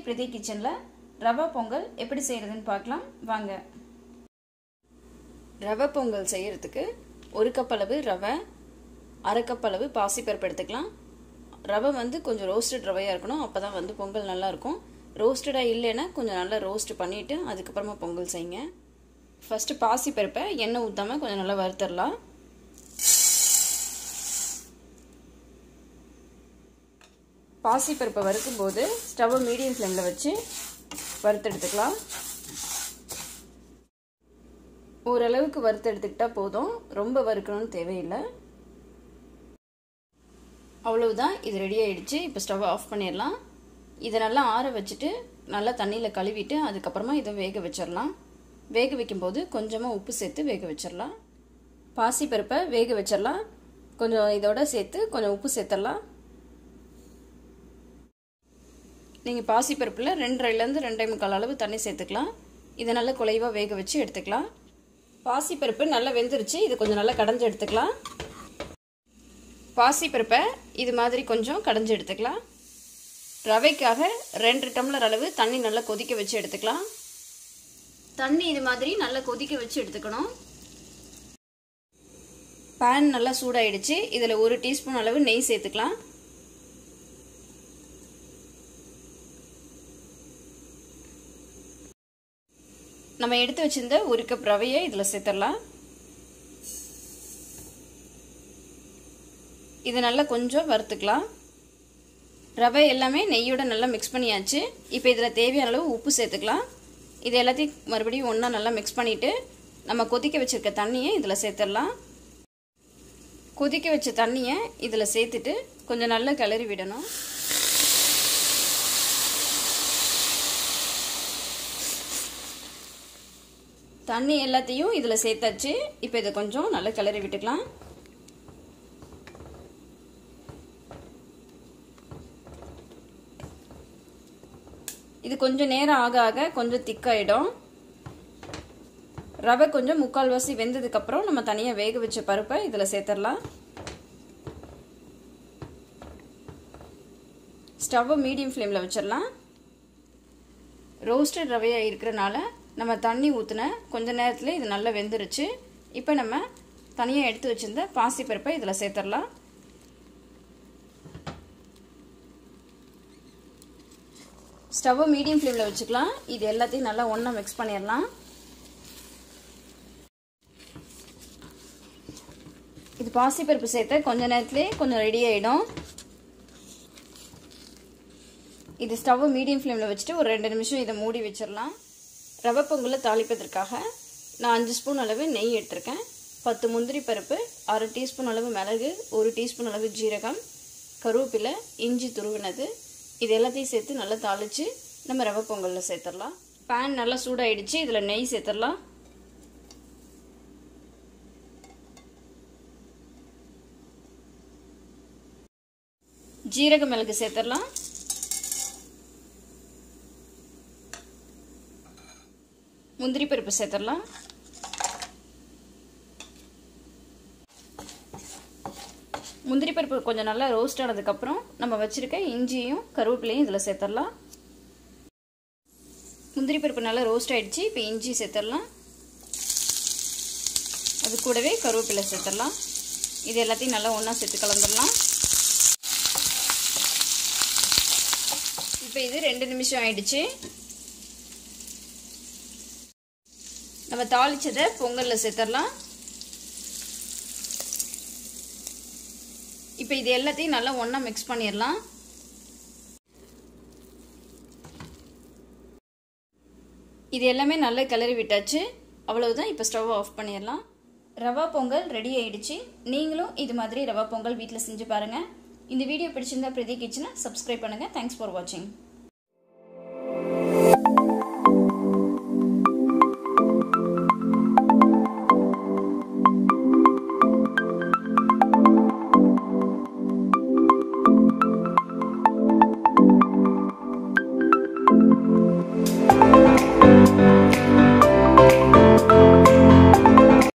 பிரீதி கிச்சனில் ரவா பொங்கல் எப்படி செய்கிறதுன்னு பார்க்கலாம் வாங்க ரவை பொங்கல் செய்கிறதுக்கு ஒரு கப் அளவு ரவை அரை கப் அளவு பாசிப்பருப்பு எடுத்துக்கலாம் ரவை வந்து கொஞ்சம் ரோஸ்டட் ரவையாக இருக்கணும் அப்போ தான் வந்து பொங்கல் நல்லாயிருக்கும் ரோஸ்டடாக இல்லைன்னா கொஞ்சம் நல்லா ரோஸ்ட் பண்ணிவிட்டு அதுக்கப்புறமா பொங்கல் செய்யுங்க ஃபஸ்ட்டு பாசிப்பருப்பை எண்ணெய் ஊற்றாமல் கொஞ்சம் நல்லா வறுத்துடலாம் பாசிப்பருப்பை வறுக்கும்போது ஸ்டவ்வை மீடியம் ஃப்ளேமில் வச்சு வறுத்தெடுத்துக்கலாம் ஓரளவுக்கு வறுத்து எடுத்துக்கிட்டால் போதும் ரொம்ப வறுக்கணும்னு தேவையில்லை அவ்வளவுதான் இது ரெடி ஆயிடுச்சு இப்போ ஸ்டவ் ஆஃப் பண்ணிடலாம் இதை நல்லா ஆற வச்சுட்டு நல்லா தண்ணியில் கழுவிட்டு அதுக்கப்புறமா இதை வேக வச்சிடலாம் வேக வைக்கும்போது கொஞ்சமாக உப்பு சேர்த்து வேக வச்சிடலாம் பாசிப்பருப்பை வேக வச்சிடலாம் கொஞ்சம் இதோட சேர்த்து கொஞ்சம் உப்பு சேர்த்துடலாம் நீங்கள் பாசிப்பருப்பில் ரெண்டரைலேருந்து ரெண்டே முக்கால் அளவு தண்ணி சேர்த்துக்கலாம் இதை நல்லா குலைவாக வேக வச்சு எடுத்துக்கலாம் பாசிப்பருப்பு நல்லா வெந்துருச்சு இது கொஞ்சம் நல்லா கடைஞ்சி எடுத்துக்கலாம் பாசிப்பருப்பை இது மாதிரி கொஞ்சம் கடைஞ்சி எடுத்துக்கலாம் ரவைக்காக ரெண்டு டம்ளர் அளவு தண்ணி நல்லா கொதிக்க வச்சு எடுத்துக்கலாம் தண்ணி இது மாதிரி நல்லா கொதிக்க வச்சு எடுத்துக்கணும் பேன் நல்லா சூடாயிடுச்சு இதில் ஒரு டீஸ்பூன் அளவு நெய் சேர்த்துக்கலாம் நம்ம எடுத்து வச்சிருந்த ஒரு கப் ரவையை இதில் சேர்த்துடலாம் இது நல்லா கொஞ்சம் வறுத்துக்கலாம் ரவை எல்லாமே நெய்யோட நல்லா மிக்ஸ் பண்ணியாச்சு இப்போ இதில் தேவையான அளவு உப்பு சேர்த்துக்கலாம் இது எல்லாத்தையும் மறுபடியும் ஒன்றா நல்லா மிக்ஸ் பண்ணிவிட்டு நம்ம கொதிக்க வச்சுருக்க தண்ணியை இதில் சேர்த்துடலாம் கொதிக்க வச்ச தண்ணியை இதில் சேர்த்துட்டு கொஞ்சம் நல்லா கிளறி விடணும் தண்ணி எல்லாத்தையும் இதில் சேர்த்தாச்சு இப்போ இதை கொஞ்சம் நல்லா கிளறி விட்டுக்கலாம் இது கொஞ்சம் நேரம் ஆக ஆக கொஞ்சம் திக்காயிடும் ரவை கொஞ்சம் முக்கால்வாசி வெந்ததுக்கப்புறம் நம்ம தனியாக வேக வச்ச பருப்பை இதில் சேர்த்துடலாம் ஸ்டவ்வை மீடியம் ஃப்ளேமில் வச்சிடலாம் ரோஸ்டட் ரவையாக இருக்கிறனால நம்ம தண்ணி ஊற்றின கொஞ்ச நேரத்தில் இது நல்லா வெந்துருச்சு இப்போ நம்ம தனியாக எடுத்து வச்சுருந்த பாசிப்பருப்பை இதில் சேர்த்துடலாம் ஸ்டவ்வை மீடியம் ஃப்ளேமில் வச்சுக்கலாம் இது எல்லாத்தையும் நல்லா ஒன்றா மிக்ஸ் பண்ணிடலாம் இது பாசிப்பருப்பு சேர்த்த கொஞ்ச நேரத்துலேயே கொஞ்சம் ரெடி ஆகிடும் இது ஸ்டவ்வை மீடியம் ஃப்ளேமில் வச்சுட்டு ஒரு ரெண்டு நிமிஷம் இதை மூடி வச்சிடலாம் ரவை பொங்கலை தாளிப்பதற்காக நான் அஞ்சு ஸ்பூன் அளவு நெய் எடுத்திருக்கேன் பத்து முந்திரி பருப்பு அரை டீஸ்பூன் அளவு மிளகு ஒரு டீஸ்பூன் அளவு ஜீரகம் கருவேப்பிலை இஞ்சி துருவினது இது எல்லாத்தையும் சேர்த்து நல்லா தாளித்து நம்ம ரவை பொங்கலில் சேர்த்துடலாம் பேன் நல்லா சூடாயிடுச்சு இதில் நெய் சேர்த்துடலாம் ஜீரக மிளகு சேர்த்துடலாம் முந்திரி பருப்பு சேர்த்துடலாம் முந்திரி பருப்பு கொஞ்சம் நல்லா ரோஸ்ட் ஆனதுக்கப்புறம் நம்ம வச்சுருக்க இஞ்சியும் கருவேப்பிலையும் இதில் சேர்த்துடலாம் முந்திரி பருப்பு நல்லா ரோஸ்ட் ஆகிடுச்சு இப்போ இஞ்சி சேர்த்துடலாம் அது கூடவே கருவேப்பிலை சேர்த்துடலாம் இது எல்லாத்தையும் நல்லா ஒன்றா சேர்த்து கலந்துடலாம் இப்போ இது ரெண்டு நிமிஷம் ஆயிடுச்சு நம்ம தாளிச்சதை பொங்கலில் சேர்த்துடலாம் இப்போ இது எல்லாத்தையும் நல்லா ஒன்றா மிக்ஸ் பண்ணிடலாம் இது எல்லாமே நல்லா கிளறி விட்டாச்சு அவ்வளவுதான் இப்போ ஸ்டவ் ஆஃப் பண்ணிடலாம் ரவா பொங்கல் ரெடி ஆயிடுச்சு நீங்களும் இது மாதிரி ரவா பொங்கல் வீட்டில் செஞ்சு பாருங்கள் இந்த வீடியோ பிடிச்சிருந்தா பிரதி கிச்சனை சப்ஸ்கிரைப் பண்ணுங்கள் தேங்க்ஸ் ஃபார் வாட்சிங்